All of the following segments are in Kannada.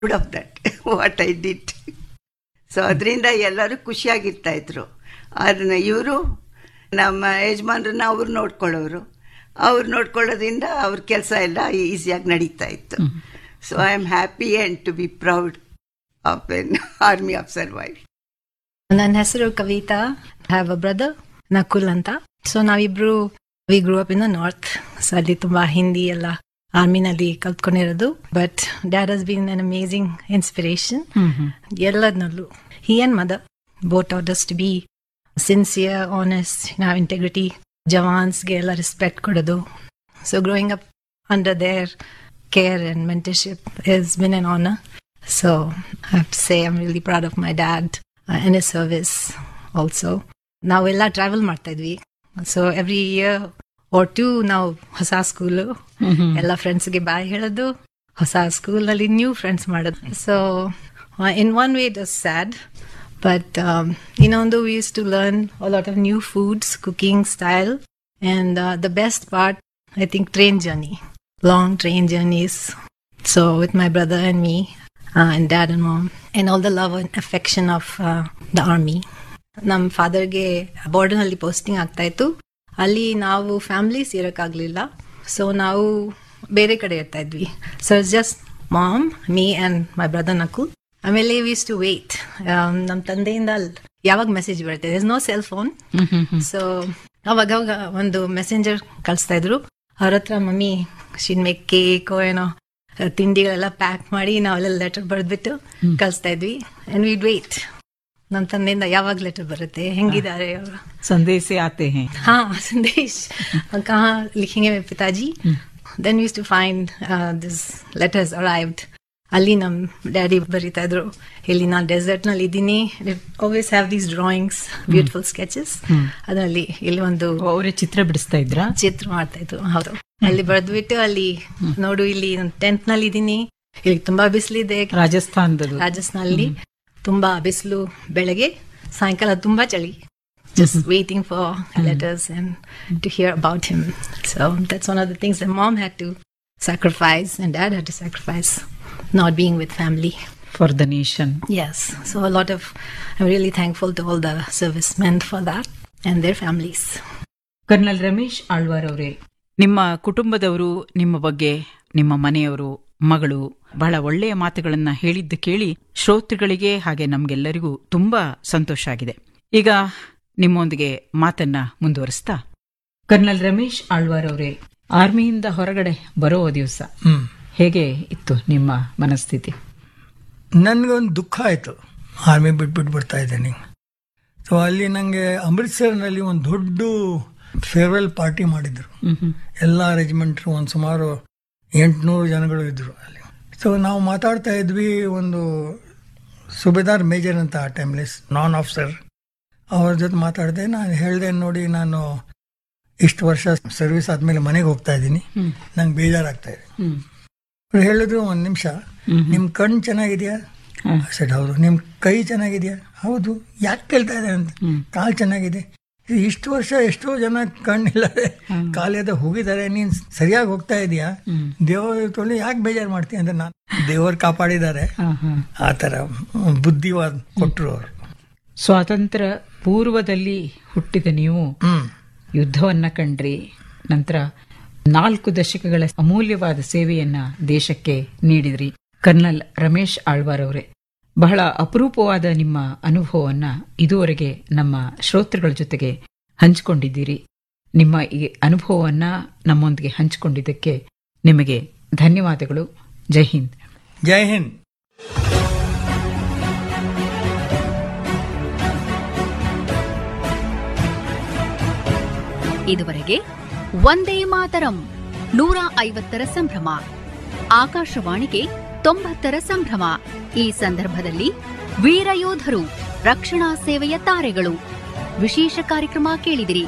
Proud of that what I did so ಅದರಿಂದ ಎಲ್ಲರೂ ಖುಷಿಯಾಗಿರ್ತಾ ಇದ್ರು ಅದನ್ನ ಇವರು ನಮ್ಮ ಯಜಮಾನ್ರನ್ನ ಅವ್ರು ನೋಡ್ಕೊಳ್ಳೋರು ಅವ್ರು ನೋಡ್ಕೊಳ್ಳೋದ್ರಿಂದ ಅವ್ರ ಕೆಲಸ ಎಲ್ಲ ಈಸಿಯಾಗಿ ನಡೀತಾ ಇತ್ತು so I am happy and to be proud of an army of survive ನನ್ನ ಹೆಸರು Kavita have a brother Nakul ಅಂತ ಸೊ ನಾವಿಬ್ರು we grew up in the north so ಅಲ್ಲಿ ತುಂಬಾ ಹಿಂದಿ ಎಲ್ಲ ಆರ್ಮಿನಲ್ಲಿ ಕಲ್ತ್ಕೊಂಡಿರೋದು but dad has been an amazing inspiration ಎಲ್ಲದನ್ನಲ್ಲೂ he and mother both orders to be sincere honest ನಾವ್ ಇಂಟೆಗ್ರಿಟಿ ಜವಾನ್ಸ್ಗೆ ಎಲ್ಲ ರೆಸ್ಪೆಕ್ಟ್ ಕೊಡೋದು so growing up under their care and mentorship is been an honour so I have to say I'm really proud of my dad in a service also ನಾವೆಲ್ಲ ಟ್ರಾವೆಲ್ ಮಾಡ್ತಾ ಇದ್ವಿ so every year or two ನಾವು ಹೊಸ ಸ್ಕೂಲು ಎಲ್ಲ ಫ್ರೆಂಡ್ಸ್ಗೆ ಬಾಯ್ ಹೇಳೋದು ಹೊಸ ಸ್ಕೂಲ್ನಲ್ಲಿ ನ್ಯೂ ಫ್ರೆಂಡ್ಸ್ ಮಾಡೋದು so in one way it was sad but ಇನ್ನೊಂದು we use to learn lot of new foods cooking style and the best part I think train journey long train journeys so with my brother and me and dad and mom and all the love and affection of uh, the army ನಮ್ಮ ಫಾದರ್ಗೆ ಬಾರ್ಡರ್ನಲ್ಲಿ ಪೋಸ್ಟಿಂಗ್ ಆಗ್ತಾ ಇತ್ತು ಅಲ್ಲಿ ನಾವು ಫ್ಯಾಮಿಲೀಸ್ ಇರೋಕ್ಕಾಗಲಿಲ್ಲ ಸೊ ನಾವು ಬೇರೆ ಕಡೆ ಇರ್ತಾ ಇದ್ವಿ so it's just mom me and my brother Naku ಆಮೇಲೆ ವಿಸ್ ಟು ವೇಟ್ ನಮ್ಮ ತಂದೆಯಿಂದ ಯಾವಾಗ ಮೆಸೇಜ್ ಬರುತ್ತೆ is no cell phone so ಅವಾಗ ಅವಾಗ ಒಂದು ಮೆಸೆಂಜರ್ ಕಳಿಸ್ತಾ ಇದ್ರು ಅವ್ರ ಹತ್ರ ಮಮ್ಮಿ ಶಿನ್ ಮೇಕ್ ಕೇಕ್ ಏನೋ ತಿಂಡಿಗಳೆಲ್ಲ ಪ್ಯಾಕ್ ಮಾಡಿ ನಾವೆಲ್ಲ ಲೆಟರ್ ಬರೆದ್ಬಿಟ್ಟು ಕಳಿಸ್ತಾ ಇದ್ವಿ ಅಂಡ್ ವಿಡ್ ವೇಟ್ ನಮ್ಮ ತಂದೆಯಿಂದ ಯಾವಾಗ ಲೆಟರ್ ಬರುತ್ತೆ ಹೆಂಗಿದ್ದಾರೆ ಅವರು संदेश से आते हैं हाँ संदेश कहाँ लिखेंगे मेरे पिताजी then use to find this letters arrived ಅಲ್ಲಿ ನಮ್ಮ ಡ್ಯಾಡಿ ಬರೀತಾ ಇದ್ರು ಇಲ್ಲಿ ನಾನು ಡೆಸರ್ಟ್ ನಲ್ಲಿ ಇದ್ದೀನಿ always have these drawings beautiful sketches ಅದರಲ್ಲಿ ಇಲ್ಲಿ ಒಂದು ಅವರೇ ಚಿತ್ರ ಬಿಡಿಸ್ತಾ ಇದ್ರಾ ಚಿತ್ರ ಮಾಡ್ತಾ ಇದ್ರು ಹೌದು ಅಲ್ಲಿ ಬರೆದ್ಬಿಟ್ಟು ಅಲ್ಲಿ ನೋಡು ಇಲ್ಲಿ ಟೆಂತ್ ನಲ್ಲಿ ಇದ್ದೀನಿ ಇಲ್ಲಿ ತುಂಬಾ ಬಿಸಿಲಿದೆ ರಾಜಸ್ಥಾನದದು ರಾಜಸ್ಥಾನಲ್ಲಿ ತುಂಬಾ ಬಿಸಿಲು ಬೆಳಗ್ಗೆ ಸಾಯಂಕಾಲ ತುಂಬಾ ಚಳಿ just waiting for letters and to hear about him. So that's one of the things that mom had to sacrifice and dad had to sacrifice, not being with family. For the nation Yes. So a lot of, I'm really thankful to all the servicemen for that and their families. Colonel Ramesh Alwar ಅವರೇ ನಿಮ್ಮ ಕುಟುಂಬದವರು ನಿಮ್ಮ ಬಗ್ಗೆ ನಿಮ್ಮ ಮನೆಯವರು ಮಗಳು ಬಹಳ ಒಳ್ಳೆಯ ಮಾತುಗಳನ್ನ ಹೇಳಿದ್ದು ಕೇಳಿ ಶ್ರೋತೃಗಳಿಗೆ ಹಾಗೆ ನಮ್ಗೆಲ್ಲರಿಗೂ ತುಂಬಾ ಸಂತೋಷ ಆಗಿದೆ ಈಗ ನಿಮ್ಮೊಂದಿಗೆ ಮಾತನ್ನ ಮುಂದುವರಿಸ್ತಾ ಕರ್ನಲ್ ರಮೇಶ್ ಆಳ್ವಾರ್ ಅವರೇ ಆರ್ಮಿಯಿಂದ ಹೊರಗಡೆ ಬರೋ ದಿವಸ ಹೇಗೆ ಇತ್ತು ನಿಮ್ಮ ಮನಸ್ಥಿತಿ ನನಗೊಂದು ದುಃಖ ಆಯಿತು ಆರ್ಮಿ ಬಿಟ್ಬಿಟ್ಟು ಬರ್ತಾ ಇದ್ದೀನಿ ಸೊ ಅಲ್ಲಿ ನನಗೆ ಅಮೃತ್ಸರ್ನಲ್ಲಿ ಒಂದು ದೊಡ್ಡ ಫೇರ್ವೆಲ್ ಪಾರ್ಟಿ ಮಾಡಿದ್ರು ಎಲ್ಲ ರೆಜಿಮೆಂಟ್ರು ಒಂದು ಸುಮಾರು ಎಂಟುನೂರು ಜನಗಳು ಇದ್ದರು ಅಲ್ಲಿ ಸೊ ನಾವು ಮಾತಾಡ್ತಾ ಇದ್ವಿ ಒಂದು ಸುಬೇದಾರ್ ಮೇಜರ್ ಅಂತ ಆ ಟೈಮ್ಲಿ ನಾನ್ ಆಫೀಸರ್ ಅವ್ರ ಜೊತೆ ಮಾತಾಡಿದೆ ನಾನು ಹೇಳಿದೆ ನೋಡಿ ನಾನು ಇಷ್ಟು ವರ್ಷ ಸರ್ವಿಸ್ ಆದಮೇಲೆ ಮನೆಗೆ ಹೋಗ್ತಾ ಇದ್ದೀನಿ ನಂಗೆ ಬೇಜಾರಾಗ್ತಾ ಇದೆ ಅವ್ರು ಹೇಳಿದ್ರು ಒಂದು ನಿಮಿಷ ನಿಮ್ಮ ಕಣ್ಣು ಚೆನ್ನಾಗಿದೆಯಾ ಸರಿ ಹೌದು ನಿಮ್ಮ ಕೈ ಚೆನ್ನಾಗಿದೆಯಾ ಹೌದು ಯಾಕೆ ಕೇಳ್ತಾ ಇದೆ ಅಂತ ಕಾಲು ಚೆನ್ನಾಗಿದೆ ಇದು ಇಷ್ಟು ವರ್ಷ ಎಷ್ಟೋ ಜನ ಕಣ್ಣಿಲ್ಲದೆ ಕಾಲಿದ ಹೋಗಿದ್ದಾರೆ ನೀನ್ ಸರಿಯಾಗಿ ಹೋಗ್ತಾ ಇದೀಯಾ ದೇವರ ತೊಳಿ ಯಾಕೆ ಬೇಜಾರು ಮಾಡ್ತೀಯ ಅಂತ ನಾನು ದೇವರು ಕಾಪಾಡಿದ್ದಾರೆ ಆ ಥರ ಬುದ್ಧಿವಾದ ಕೊಟ್ಟರು ಅವರು ಸ್ವಾತಂತ್ರ್ಯ ಪೂರ್ವದಲ್ಲಿ ಹುಟ್ಟಿದ ನೀವು ಹ್ಮ್ ಯುದ್ಧವನ್ನ ಕಂಡ್ರಿ ನಂತರ ನಾಲ್ಕು ದಶಕಗಳ ಅಮೂಲ್ಯವಾದ ಸೇವೆಯನ್ನ ದೇಶಕ್ಕೆ ನೀಡಿದ್ರಿ ಕರ್ನಲ್ ರಮೇಶ್ ಆಳ್ವಾರ್ ಅವರೇ ಬಹಳ ಅಪರೂಪವಾದ ನಿಮ್ಮ ಅನುಭವವನ್ನ ಇದುವರೆಗೆ ನಮ್ಮ ಶ್ರೋತೃಗಳ ಜೊತೆಗೆ ಹಂಚಿಕೊಂಡಿದ್ದೀರಿ ನಿಮ್ಮ ಈ ಅನುಭವವನ್ನ ನಮ್ಮೊಂದಿಗೆ ಹಂಚಿಕೊಂಡಿದ್ದಕ್ಕೆ ನಿಮಗೆ ಧನ್ಯವಾದಗಳು ಜೈ ಹಿಂದ್ ಜೈ ಹಿಂದ್ ಇದುವರೆಗೆ ಒಂದೇ ಮಾತರಂ ನೂರ ಐವತ್ತರ ಸಂಭ್ರಮ ಆಕಾಶವಾಣಿಗೆ ತೊಂಬತ್ತರ ಸಂಭ್ರಮ ಈ ಸಂದರ್ಭದಲ್ಲಿ ವೀರಯೋಧರು ರಕ್ಷಣಾ ಸೇವೆಯ ತಾರೆಗಳು ವಿಶೇಷ ಕಾರ್ಯಕ್ರಮ ಕೇಳಿದಿರಿ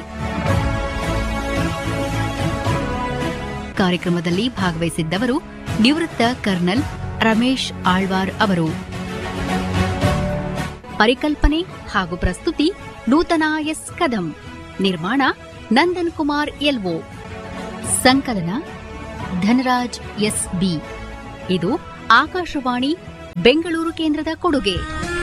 ಕಾರ್ಯಕ್ರಮದಲ್ಲಿ ಭಾಗವಹಿಸಿದ್ದವರು ನಿವೃತ್ತ ಕರ್ನಲ್ ರಮೇಶ್ ಆಳ್ವಾರ್ ಅವರು ಪರಿಕಲ್ಪನೆ ಹಾಗೂ ಪ್ರಸ್ತುತಿ ನೂತನ ಎಸ್ ಕದಂ ನಿರ್ಮಾಣ ನಂದನ್ ಕುಮಾರ್ ಎಲ್ಒ ಸಂಕಲನ ಧನರಾಜ್ ಎಸ್ ಬಿ ಇದು ಆಕಾಶವಾಣಿ ಬೆಂಗಳೂರು ಕೇಂದ್ರದ ಕೊಡುಗೆ